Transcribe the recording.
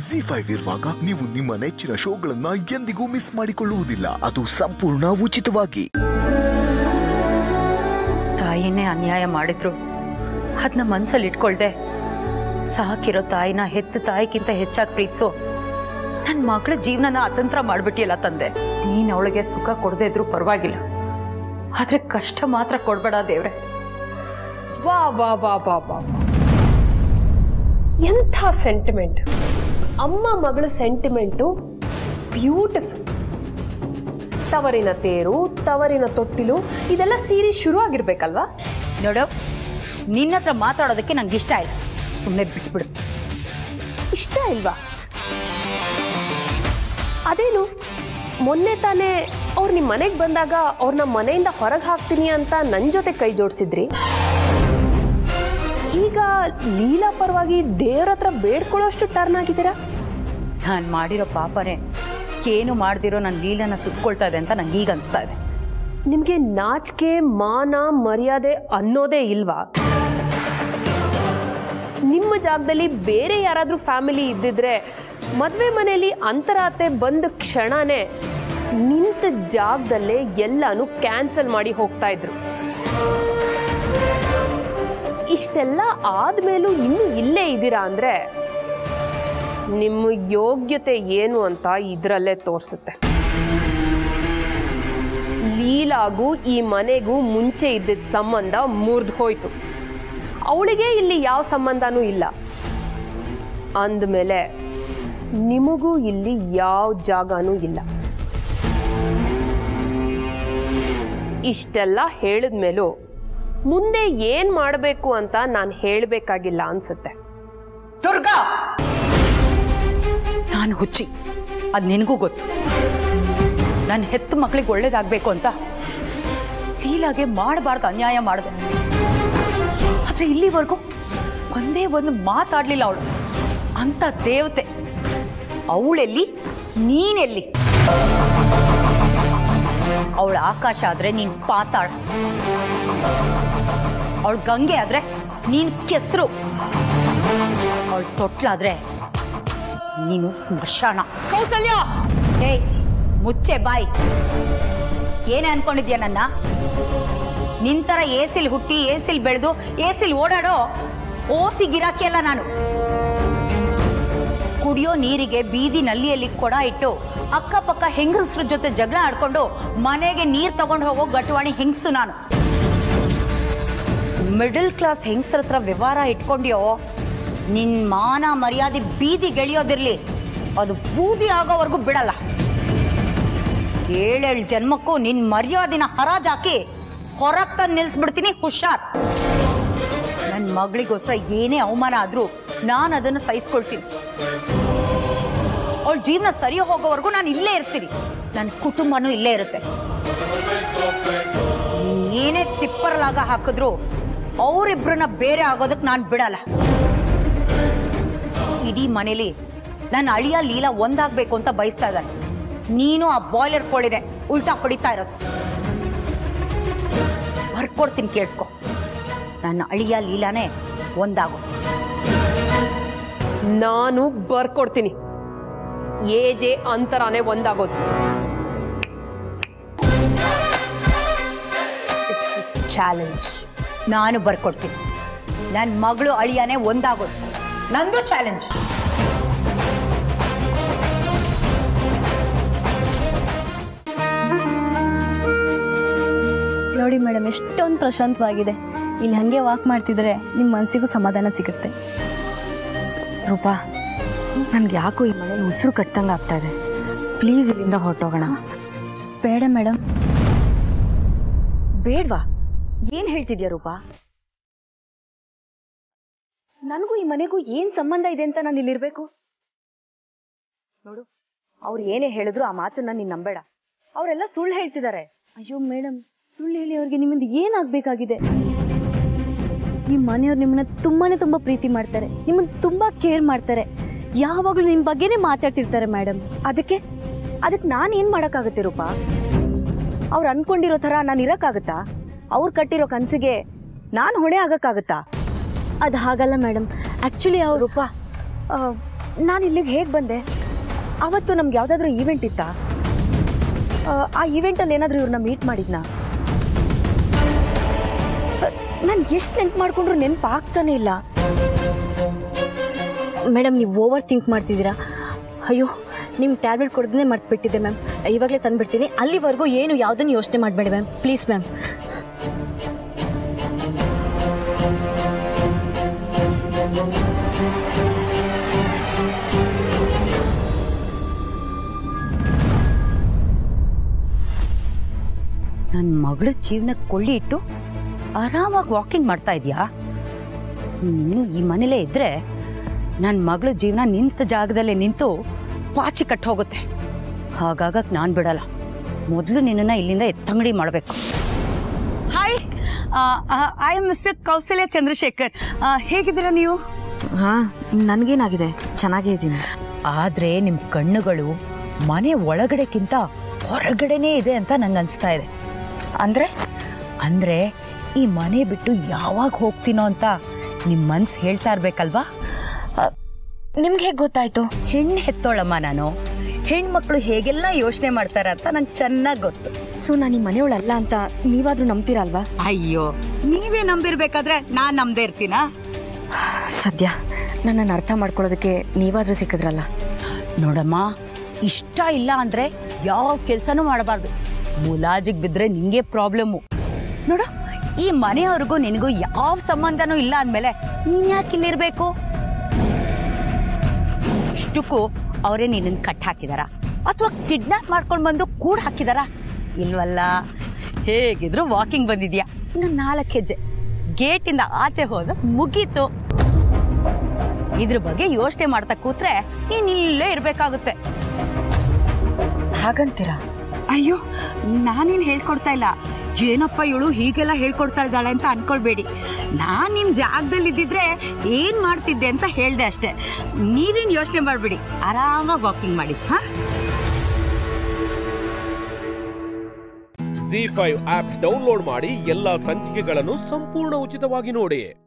G five ಇರುವಾಗ ನೀವು ನಿಮ್ಮ ನೆಚ್ಚಿನ ಶೋಗಳನ್ನ ಎಂದಿಗೂ ಮಿಸ್ ಮಾಡಿಕೊಳ್ಳುವುದಿಲ್ಲ ಅದು ಸಂಪೂರ್ಣ ಉಚಿತವಾಗಿ ತಾಯಿನೇ ಅನ್ಯಾಯ ಮಾಡಿದ್ರು ಅದನ್ನ ಮನ್ಸಲ್ಲಿ ಇಟ್ಕೊಳ್ದೆ ಸಾಕಿರೋ ತಾಯಿನ ಹೆತ್ತ ತಾಯಿಗಿಂತ ಹೆಚ್ಚಾಗಿ ಪ್ರೀತಿಸು ನನ್ನ ಮಗಳ ಜೀವನನ ಅತಂತ್ರ ಮಾಡ್ಬಿಟ್ಟಿಯಲ್ಲ ತಂದೆ ನೀನು ಅವಳಿಗೆ ಸುಖ ಕೊಡದೇ ಇದ್ರೂ ಪರವಾಗಿಲ್ಲ ಆದ್ರೆ ಕಷ್ಟ ಮಾತ್ರ ಕೊಡ್ಬೇಡ ದೇವ್ರೆ ವಾ ವಾ ವಾ ವಾ ವಾ ಎಂಥ ಸೆಂಟಿಮೆಂಟ್ ಅಮ್ಮ ಮಗಳ ಸೆಂಟಿಮೆಂಟು ಬ್ಯೂಟಿಫುಲ್ ತವರಿನ ತೇರು ತವರಿನ ತೊಟ್ಟಿಲು ಇದೆಲ್ಲ ಸೀರೀಸ್ ಶುರು ಆಗಿರ್ಬೇಕಲ್ವಾ ನೋಡು ನಿನ್ನ ಹತ್ರ ಮಾತಾಡೋದಕ್ಕೆ ನಂಗೆ ಇಷ್ಟ ಇಲ್ಲ ಸುಮ್ಮನೆ ಬಿಟ್ಬಿಡು ಇಷ್ಟ ಇಲ್ವಾ ಅದೇನು ಮೊನ್ನೆ ತಾನೇ ಅವ್ರು ನಿಮ್ಮ ಮನೆಗೆ ಬಂದಾಗ ಅವ್ರನ್ನ ಮನೆಯಿಂದ ಹೊರಗೆ ಹಾಕ್ತೀನಿ ಅಂತ ನನ್ನ ಜೊತೆ ಕೈ ಜೋಡಿಸಿದ್ರಿ ಈಗ ಲೀಲಾ ಪರವಾಗಿ ದೇವ್ರ ಹತ್ರ ಬೇಡ್ಕೊಳ್ಳೋಷ್ಟು ಟರ್ನ್ ಆಗಿದ್ದೀರಾ ನಾನು ಮಾಡಿರೋ ಪಾಪನೇ ಏನು ಮಾಡ್ದಿರೋ ನನ್ನ ಲೀಲನ ಸುತ್ಕೊಳ್ತಾ ಇದೆ ಅಂತ ನಂಗೆ ಈಗ ಅನಿಸ್ತಾ ಇದೆ ನಿಮಗೆ ನಾಚಿಕೆ ಮಾನ ಮರ್ಯಾದೆ ಅನ್ನೋದೇ ಇಲ್ವಾ ನಿಮ್ಮ ಜಾಗದಲ್ಲಿ ಬೇರೆ ಯಾರಾದ್ರೂ ಫ್ಯಾಮಿಲಿ ಇದ್ದಿದ್ರೆ ಮದುವೆ ಮನೆಯಲ್ಲಿ ಅಂತರಾತೆ ಬಂದ ಕ್ಷಣನೇ ನಿಂತ ಜಾಗದಲ್ಲೇ ಎಲ್ಲಾನು ಕ್ಯಾನ್ಸಲ್ ಮಾಡಿ ಹೋಗ್ತಾ ಇದ್ರು ಇಷ್ಟೆಲ್ಲ ಆದ್ಮೇಲೂ ಇನ್ನೂ ಇಲ್ಲೇ ಇದ್ದೀರಾ ಅಂದ್ರೆ ನಿಮ್ಮ ಯೋಗ್ಯತೆ ಏನು ಅಂತ ಇದರಲ್ಲೇ ತೋರಿಸುತ್ತೆ ಲೀಲಾಗೂ ಈ ಮನೆಗೂ ಮುಂಚೆ ಇದ್ದಿದ್ದ ಸಂಬಂಧ ಮುರಿದು ಹೋಯ್ತು ಅವಳಿಗೆ ಇಲ್ಲಿ ಯಾವ ಸಂಬಂಧನೂ ಇಲ್ಲ ಅಂದಮೇಲೆ ನಿಮಗೂ ಇಲ್ಲಿ ಯಾವ ಜಾಗನೂ ಇಲ್ಲ ಇಷ್ಟೆಲ್ಲ ಹೇಳಿದ್ಮೇಲೂ ಮುಂದೆ ಏನ್ ಮಾಡಬೇಕು ಅಂತ ನಾನು ಹೇಳಬೇಕಾಗಿಲ್ಲ ಅನ್ಸುತ್ತೆ ದುರ್ಗಾ ನಾನು ಹುಚ್ಚಿ ಅದು ನಿನಗೂ ಗೊತ್ತು ನನ್ನ ಹೆತ್ತ ಮಗಳಿಗೆ ಒಳ್ಳೇದಾಗಬೇಕು ಅಂತ ಲೀಲಾಗೆ ಮಾಡಬಾರ್ದು ಅನ್ಯಾಯ ಮಾಡಿದೆ ಆದ್ರೆ ಇಲ್ಲಿವರೆಗೂ ಒಂದೇ ಒಂದು ಮಾತಾಡ್ಲಿಲ್ಲ ಅವಳು ಅಂತ ದೇವತೆ ಅವಳೆಲ್ಲಿ ನೀನೆಲ್ಲಿ ಅವಳ ಆಕಾಶ ಆದ್ರೆ ನೀನ್ ಪಾತಾಳ ಅವಳ ಗಂಗೆ ಆದ್ರೆ ನೀನ್ ಕೆಸರು ಅವಳ ತೊಟ್ಲಾದ್ರೆ ನೀನು ಸ್ಮಶಾನ ಕೌಸಲ್ಯ ಏಯ್ ಮುಚ್ಚೆ ಬಾಯ್ ಏನೇ ಅನ್ಕೊಂಡಿದ್ಯಾ ನನ್ನ ನಿಂತರ ಏಸಿಲ್ ಹುಟ್ಟಿ ಏಸಿಲ್ ಬೆಳೆದು ಏಸಿಲ್ ಓಡಾಡೋ ಓಸಿ ಗಿರಾಕಿ ಅಲ್ಲ ನಾನು ಕುಡಿಯೋ ನೀರಿಗೆ ಬೀದಿ ನಲ್ಲಿಯಲ್ಲಿ ಕೊಡ ಇಟ್ಟು ಅಕ್ಕಪಕ್ಕ ಹೆಂಗಸ್ರ ಜೊತೆ ಜಗಳ ಆಡ್ಕೊಂಡು ಮನೆಗೆ ನೀರ್ ತಗೊಂಡು ಹೋಗೋ ಗಟ್ವಾಣಿ ಹೆಂಗಸು ನಾನು ಮಿಡಲ್ ಕ್ಲಾಸ್ ಹೆಂಗಸ್ರ ಹತ್ರ ವ್ಯವಹಾರ ಇಟ್ಕೊಂಡ್ಯೋ ನಿನ್ ಮಾನ ಮರ್ಯಾದೆ ಬೀದಿ ಗೆಳೆಯೋದಿರ್ಲಿ ಅದು ಬೂದಿ ಆಗೋವರೆಗೂ ಬಿಡಲ್ಲ ಏಳೇಳು ಜನ್ಮಕ್ಕೂ ನಿನ್ ಮರ್ಯಾದಿನ ಹರಾಜಾಕಿ ಹೊರಗ್ ತಂದು ನಿಲ್ಸ್ಬಿಡ್ತೀನಿ ಹುಷಾರ್ ನನ್ನ ಮಗಳಿಗೋಸ್ಕರ ಏನೇ ಅವಮಾನ ಆದ್ರೂ ನಾನು ಅದನ್ನು ಸಹಿಸ್ಕೊಳ್ತೀನಿ ಅವಳ ಜೀವನ ಸರಿ ಹೋಗೋವರೆಗೂ ನಾನು ಇಲ್ಲೇ ಇರ್ತೀನಿ ನನ್ನ ಕುಟುಂಬನೂ ಇಲ್ಲೇ ಇರುತ್ತೆ ಏನೇ ತಿಪ್ಪರಲಾಗ ಹಾಕಿದ್ರು ಅವರಿಬ್ರನ್ನ ಬೇರೆ ಆಗೋದಕ್ಕೆ ನಾನು ಬಿಡಲ್ಲ ಇಡೀ ಮನೇಲಿ ನನ್ನ ಅಳಿಯ ಲೀಲಾ ಒಂದಾಗ್ಬೇಕು ಅಂತ ಬಯಸ್ತಾ ಇದ್ದಾರೆ ನೀನು ಆ ಬಾಯ್ಲರ್ ಕೋಳಿನೇ ಉಲ್ಟಾ ಹೊಡಿತಾ ಇರೋದು ಬರ್ಕೊಡ್ತೀನಿ ಕೇಳಿಸ್ಕೊ ನನ್ನ ಅಳಿಯ ಲೀಲಾನೇ ಒಂದಾಗೋ ನಾನು ಬರ್ಕೊಡ್ತೀನಿ ಏಜೆ ಅಂತರಾನೇ ಒಂದಾಗೋದು ಚಾಲೆಂಜ್ ನಾನು ಬರ್ಕೊಡ್ತೀನಿ ನನ್ನ ಮಗಳು ಅಳಿಯಾನೇ ಒಂದಾಗೋದು ನಂದು ಚಾಲೆಂಜ್ ನೋಡಿ ಮೇಡಮ್ ಎಷ್ಟೊಂದು ಪ್ರಶಾಂತವಾಗಿದೆ ಇಲ್ಲಿ ಹಾಗೆ ವಾಕ್ ಮಾಡ್ತಿದ್ರೆ ನಿಮ್ಮ ಮನಸ್ಸಿಗೂ ಸಮಾಧಾನ ಸಿಗುತ್ತೆ ರೂಪಾ ನನ್ಗೆ ಯಾಕೋ ಈ ಮನೇಲಿ ಉಸಿರು ಕಟ್ಟಂಗೆ ಆಗ್ತಾ ಇದೆ ಪ್ಲೀಸ್ ಇಲ್ಲಿಂದ ಹೊರಟೋಗೋಣ ಬೇಡ ಮೇಡಮ್ ಬೇಡ್ವಾ ಏನ್ ಹೇಳ್ತಿದ್ಯಾ ರೂಪಾ ನನಗೂ ಈ ಮನೆಗೂ ಏನ್ ಸಂಬಂಧ ಇದೆ ಅಂತ ನಾನು ಇಲ್ಲಿರ್ಬೇಕು ನೋಡು ಅವ್ರು ಏನೇ ಹೇಳಿದ್ರು ಆ ಮಾತನ್ನ ನೀನ್ ನಂಬೇಡ ಅವರೆಲ್ಲ ಸುಳ್ಳು ಹೇಳ್ತಿದ್ದಾರೆ ಅಯ್ಯೋ ಮೇಡಮ್ ಸುಳ್ಳು ಹೇಳಿ ಅವ್ರಿಗೆ ನಿಮ್ಮಿಂದ ಏನಾಗಬೇಕಾಗಿದೆ ನಿಮ್ಮ ಮನೆಯವ್ರು ನಿಮ್ಮನ್ನ ತುಂಬಾನೇ ತುಂಬಾ ಪ್ರೀತಿ ಮಾಡ್ತಾರೆ ನಿಮ್ಮನ್ನ ತುಂಬಾ ಕೇರ್ ಮಾಡ್ತಾರೆ ಯಾವಾಗಲೂ ನಿಮ್ಮ ಬಗ್ಗೆನೇ ಮಾತಾಡ್ತಿರ್ತಾರೆ ಮೇಡಮ್ ಅದಕ್ಕೆ ಅದಕ್ಕೆ ನಾನು ಏನ್ ಮಾಡಕ್ಕಾಗತ್ತೆ ರೂಪಾ ಅವ್ರು ಅನ್ಕೊಂಡಿರೋ ಥರ ನಾನು ಇರಕ್ಕಾಗತ್ತಾ ಅವ್ರು ಕಟ್ಟಿರೋ ಕನ್ಸಿಗೆ ನಾನು ಹೊಣೆ ಆಗಕ್ಕಾಗತ್ತಾ ಅದು ಹಾಗಲ್ಲ ಮೇಡಮ್ ಆ್ಯಕ್ಚುಲಿ ಅವರು ರೂಪಾ ನಾನು ಇಲ್ಲಿಗೆ ಹೇಗೆ ಬಂದೆ ಅವತ್ತು ನಮ್ಗೆ ಯಾವುದಾದ್ರೂ ಈವೆಂಟ್ ಇತ್ತಾ ಆ, ಆ ಈವೆಂಟಲ್ಲಿ ಏನಾದರೂ ಇವ್ರನ್ನ ಮೀಟ್ ಮಾಡಿದ್ನಾ ನಾನು ಎಷ್ಟು ನೆನ್ಪು ಮಾಡ್ಕೊಂಡ್ರು ನೆನಪು ಆಗ್ತಾನೆ ಇಲ್ಲ ಮೇಡಮ್ ನೀವು ಓವರ್ ಥಿಂಕ್ ಮಾಡ್ತಿದ್ದೀರಾ ಅಯ್ಯೋ ನಿಮ್ಮ ಟ್ಯಾಬ್ಲೆಟ್ ಕೊಡೋದನ್ನೇ ಮರ್ತ್ಬಿಟ್ಟಿದ್ದೆ ಮ್ಯಾಮ್ ಇವಾಗಲೇ ತಂದುಬಿಡ್ತೀನಿ ಅಲ್ಲಿವರೆಗೂ ಏನು ಯಾವುದನ್ನು ಯೋಚನೆ ಮಾಡಬೇಡಿ ಮ್ಯಾಮ್ ಪ್ಲೀಸ್ ಮ್ಯಾಮ್ ನನ್ನ ಮಗಳ ಜೀವನಕ್ಕೆ ಕೊಳ್ಳಿ ಇಟ್ಟು ಆರಾಮಾಗಿ ವಾಕಿಂಗ್ ಮಾಡ್ತಾ ಇದೀಯಾ ನೀನು ಈ ಮನೇಲೇ ಇದ್ರೆ ನನ್ನ ಮಗಳ ಜೀವನ ನಿಂತ ಜಾಗದಲ್ಲೇ ನಿಂತು ಪಾಚಿ ಕಟ್ ಹೋಗುತ್ತೆ ಹಾಗಾಗಕ್ಕೆ ನಾನು ಬಿಡಲ್ಲ ಮೊದಲು ನಿನ್ನನ್ನು ಇಲ್ಲಿಂದ ಎತ್ತಂಗಡಿ ಮಾಡಬೇಕು hi I am mister Kausalya Chandrashekhar ಆ, ಹೇಗಿದ್ದೀರಾ ನೀವು ಹಾಂ ನನಗೇನಾಗಿದೆ ಚೆನ್ನಾಗೇ ಇದ್ದೀನಿ ಆದ್ರೆ ನಿಮ್ ಕಣ್ಣುಗಳು ಮನೆ ಒಳಗಡೆಕ್ಕಿಂತ ಹೊರಗಡೆನೇ ಇದೆ ಅಂತ ನಂಗೆ ಅನ್ಸ್ತಾ ಇದೆ ಅಂದ್ರೆ ಅಂದ್ರೆ ಈ ಮನೆ ಬಿಟ್ಟು ಯಾವಾಗ ಹೋಗ್ತೀನೋ ಅಂತ ನಿಮ್ ಮನ್ಸ್ ಹೇಳ್ತಾ ಇರ್ಬೇಕಲ್ವಾ ನಿಮ್ಗೆ ಹೇಗೆ ಗೊತ್ತಾಯ್ತು ಹೆಣ್ಣು ಹೆತ್ತೋಳಮ್ಮ ನಾನು ಹೆಣ್ಮಕ್ಳು ಹೇಗೆಲ್ಲ ಯೋಚನೆ ಮಾಡ್ತಾರ ಅಂತ ನಂಗೆ ಚೆನ್ನಾಗಿ ಗೊತ್ತು ಸೊ ನಾನು ಈ ಮನೆಯವಳಲ್ಲ ಅಂತ ನೀವಾದ್ರೂ ನಂಬ್ತೀರಾ ಅಲ್ವಾ ಅಯ್ಯೋ ನೀವೇ ನಂಬಿರ್ಬೇಕಾದ್ರೆ ನಾನ್ ನಂಬದೇ ಇರ್ತೀನಾ ಸದ್ಯ ನನ್ನನ್ನು ಅರ್ಥ ಮಾಡ್ಕೊಳ್ಳೋದಕ್ಕೆ ನೀವಾದ್ರೂ ಸಿಕ್ಕಿದ್ರಲ್ಲ ನೋಡಮ್ಮ ಇಷ್ಟ ಇಲ್ಲ ಅಂದ್ರೆ ಯಾವ ಕೆಲಸನೂ ಮಾಡಬಾರ್ದು ಮುಲಾಜಿಗೆ ಬಿದ್ರೆ ನಿಂಗೆ ಪ್ರಾಬ್ಲಮ್ಮು ನೋಡು ಈ ಮನೆಯವ್ರಿಗೂ ನಿನಗೂ ಯಾವ ಸಂಬಂಧನೂ ಇಲ್ಲ ಅಂದಮೇಲೆ ನೀನ್ ಯಾಕೆ ಇಲ್ಲಿರ್ಬೇಕು ಇಷ್ಟಕ್ಕೂ ಅವರೇ ನಿನ್ನನ್ನು ಕಟ್ ಹಾಕಿದಾರ ಅಥವಾ ಕಿಡ್ನಾಪ್ ಮಾಡ್ಕೊಂಡು ಬಂದು ಕೂಡ ಹಾಕಿದಾರ ಇಲ್ವಲ್ಲ ಹೇಗಿದ್ರು ವಾಕಿಂಗ್ ಬಂದಿದ್ಯಾ ಇನ್ನು ನಾಲ್ಕು ಹೆಜ್ಜೆ ಗೇಟಿಂದ ಆಚೆ ಹೋದ ಮುಗೀತು ಇದ್ರ ಬಗ್ಗೆ ಯೋಚನೆ ಮಾಡ್ತಾ ಕೂತ್ರೆ ನೀನ್ ಇಲ್ಲೇ ಇರ್ಬೇಕಾಗುತ್ತೆ ಹಾಗಂತೀರಾ ಅಯ್ಯೋ ನಾನೇನ್ ಹೇಳ್ಕೊಡ್ತಾ ಇಲ್ಲ ಏನಪ್ಪ ಇವಳು ಹೀಗೆಲ್ಲ ಹೇಳ್ಕೊಡ್ತಾ ಇದ್ದಾಳೆ ಅಂತ ಅನ್ಕೊಳ್ಬೇಡಿ ನಾನ್ ನಿಮ್ ಜಾಗದಲ್ಲಿ ಇದ್ದಿದ್ರೆ ಏನ್ ಮಾಡ್ತಿದ್ದೆ ಅಂತ ಹೇಳ್ದೆ ಅಷ್ಟೇ ನೀವೇನ್ ಯೋಚನೆ ಮಾಡ್ಬೇಡಿ ಆರಾಮಾಗಿ ವಾಕಿಂಗ್ ಮಾಡಿ ಹಾ ಜಿ ಫೈವ್ ಆಪ್ ಡೌನ್ಲೋಡ್ ಮಾಡಿ ಎಲ್ಲಾ ಸಂಚಿಕೆಗಳನ್ನು ಸಂಪೂರ್ಣ ಉಚಿತವಾಗಿ ನೋಡಿ